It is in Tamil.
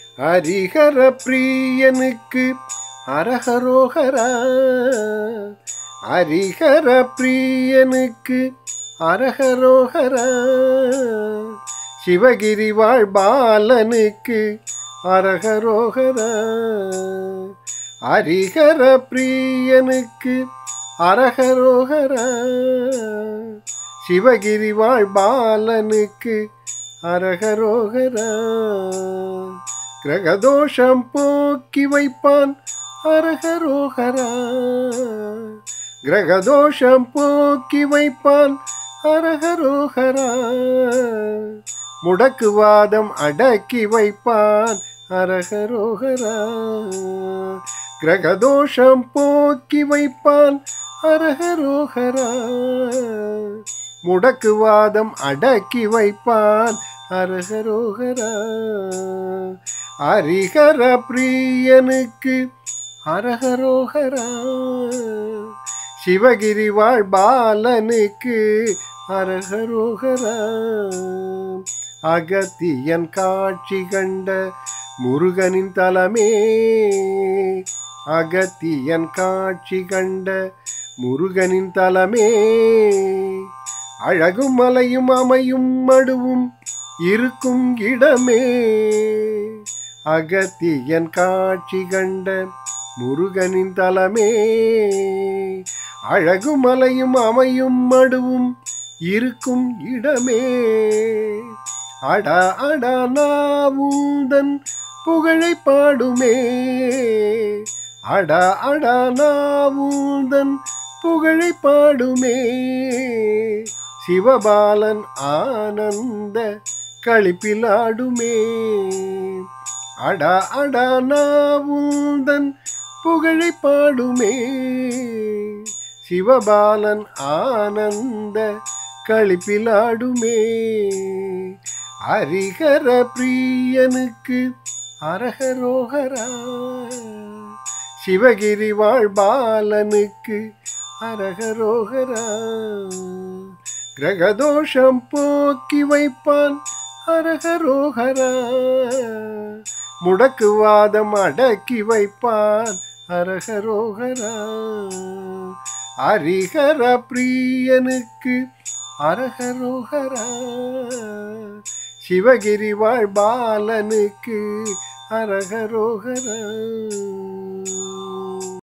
ஹரிஹர பிரியனுக்கு அரஹரோஹரா ஹரிஹர பிரியனுக்கு அரஹரோஹரா சிவகிரி வாழ் பாலனுக்கு அரஹரோஹரா ஹரிஹர பிரியனுக்கு அரஹரோஹரா சிவகிரி வாழ் பாலனுக்கு அரஹரோஹரா கிரகதோஷம் போக்கி வைப்பான் அரஹரோஹரா கிரகதோஷம் போக்கி வைப்பான் அரஹரோஹரா முடக்குவாதம் அடக்கி வைப்பான் அரஹரோஹரா கிரகதோஷம் போக்கி வைப்பான் அரஹரோஹரா முடக்குவாதம் அடக்கி வைப்பான் அரஹரோஹரா ஹரிஹர பிரியனுக்கு அரஹரோஹரா சிவகிரி வாழ் பாலனுக்கு அரஹரோஹரா அகத்தியன் காட்சி கண்ட முருகனின் தலமே அகத்தியன் காட்சி கண்ட முருகனின் தலமே அழகும் மலையும் அமையும் மடுவும் இருக்கும் இடமே அகத்தியன் காட்சி கண்ட முருகனின் தலமே அழகு மலையும் அமையும் மடுவும் இருக்கும் இடமே அடா அடா நாவுந்தன் புகழை பாடுமே அடா அடா நாவுந்தன் புகழை பாடுமே சிவபாலன் ஆனந்த களிப்பில் ஆடுமே அடா அடா நாவுந்தன் புகழை பாடுமே சிவபாலன் ஆனந்த களிப்பில் ஆடுமே ஹரிஹர பிரியனுக்கு அரஹரோஹரா சிவகிரி வாழ் பாலனுக்கு அரஹரோஹரா கிரகதோஷம் போக்கி வைப்பான் அரஹரோஹரா முடக்குவாதம் அடக்கி வைப்பான் அரஹரோஹரா ஹரிஹர பிரியனுக்கு அரஹரோஹரா சிவகிரி வாழ் பாலனுக்கு அரஹரோஹரா